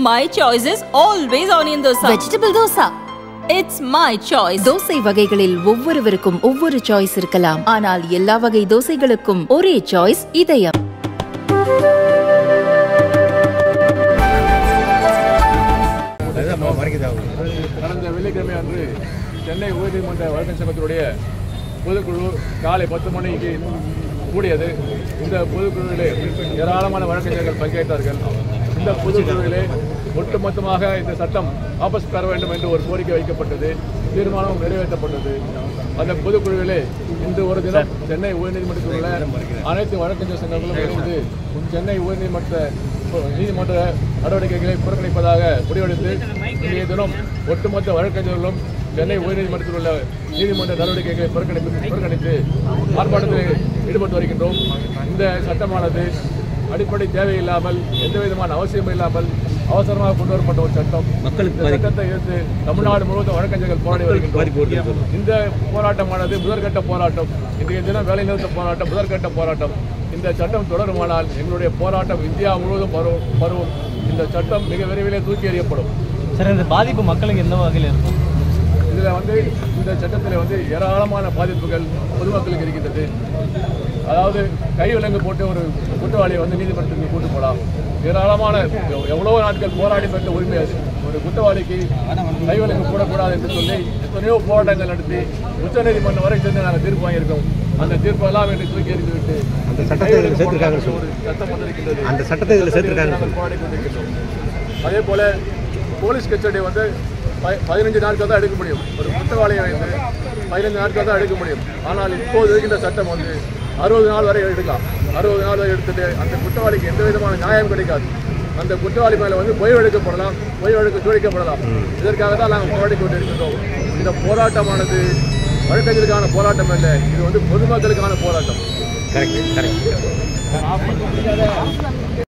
My choice is always onion dosa. Vegetable dosa It's my choice. Dosa வகைகளில் ஒவ்வொருவருக்கும் ஒவ்வொரு choice இருக்கலாம் ஆனால் எல்லா வகை தோசைகளுக்கும் ஒரே சாய்ஸ் இதயம் கடந்த வெள்ளிக்கிழமை அன்று சென்னை உயர்நீதிமன்ற வழக்கறிஞர் சங்கத்தினுடைய பொதுக்குழு காலை பத்து மணிக்கு கூடியது இந்த பொதுக்குழுவிலே ஏராளமான வழக்கறிஞர்கள் பங்கேற்றார்கள் இந்த பொதுக்குழுவிலே ஒட்டுமொத்தமாக இந்த சட்டம் வாபஸ் பெற வேண்டும் என்று ஒரு கோரிக்கை வைக்கப்பட்டது தீர்மானம் நிறைவேற்றப்பட்டது அந்த பொதுக்குழுவிலே இன்று ஒரு தினம் சென்னை உயர்நீதிமன்றத்தில் உள்ள அனைத்து வழக்கறிஞர் சங்கங்களும் இணைந்து சென்னை உயர்நீதிமன்ற நீதிமன்ற நடவடிக்கைகளை புறக்கணிப்பதாக முடிவெடுத்து இன்றைய தினம் ஒட்டுமொத்த வழக்கறிஞர்களும் சென்னை உயர்நீதிமன்றத்தில் உள்ள நீதிமன்ற நடவடிக்கைகளை புறக்கணித்து புறக்கணித்து ஆர்ப்பாட்டத்தில் ஈடுபட்டு வருகின்றோம் இந்த சட்டமானது அடிப்படை தேவையில்லாமல் எந்த விதமான அவசியமும் இல்லாமல் அவசரமாக கொண்டு வரப்பட்ட ஒரு சட்டம் மக்களுக்கு சட்டத்தை எதிர்த்து தமிழ்நாடு முழுவதும் வழக்கறிஞர்கள் போராடி வருகின்றோம் இந்த போராட்டமானது முதற்கட்ட போராட்டம் இன்றைய தினம் வேலைநிறுத்த போராட்டம் முதற்கட்ட போராட்டம் இந்த சட்டம் தொடருமானால் எங்களுடைய போராட்டம் இந்தியா முழுவதும் பரவும் பரவும் இந்த சட்டம் மிக விரைவிலே தூக்கி எறியப்படும் சார் இந்த பாதிப்பு மக்களுக்கு எந்த வகையில் இருக்கும் இதில் வந்து இந்த சட்டத்தில் வந்து ஏராளமான பாதிப்புகள் பொதுமக்களுக்கு இருக்கின்றது அதாவது கை விலங்கு போட்டு ஒரு குற்றவாளியை வந்து நீதிமன்றத்துக்கு கூட்டு போகலாம் ஏராளமான எவ்- எவ்வளவோ நாட்கள் போராடி பெற்ற உரிமை அது ஒரு குற்றவாளிக்கு கை விலங்கு போடக்கூடாது என்று சொல்லி எத்தனையோ போராட்டங்கள் நடத்தி உச்சநீதிமன்றம் வரை சென்று நாங்கள் தீர்ப்பு வாங்கியிருக்கோம் அந்த தீர்ப்பெல்லாம் என்று தூக்கி எறிந்துவிட்டு அந்த சட்டத்தை கை விலங்கு சேர்த்திருக்காங்க போடக்கூடாது ஒரு சட்டம் வந்திருக்கின்றது அந்த சட்டத்தை இதில் சேர்த்திருக்காங்க நாங்கள் போராடி கொண்டிருக்கின்றோம் அதே போல போலீஸ் கஸ்டடி வந்து ப- பதினஞ்சு நாட்கள் தான் எடுக்க முடியும் ஒரு குற்றவாளியை வைத்து பதினஞ்சு நாட்கள் தான் எடுக்க முடியும் ஆனால் இப்போது இருக்கின்ற சட்டம் வந்து அறுபது நாள் வரை எடுக்கலாம் அறுபது நாள் வரை எடுத்துட்டு அந்த குற்றவாளிக்கு எந்த விதமான நியாயம் கிடைக்காது அந்த குற்றவாளி மேலே வந்து பொய் வழக்கப்படலாம் பொய் வழக்கு ஜோடிக்கப்படலாம் இதற்காக தான் நாங்கள் போராடி கொண்டிருக்கின்றோம் இந்த போராட்டமானது வழக்கறிஞருக்கான போராட்டம் அல்ல இது வந்து பொதுமக்களுக்கான போராட்டம் கரெக்ட் கரெக்ட்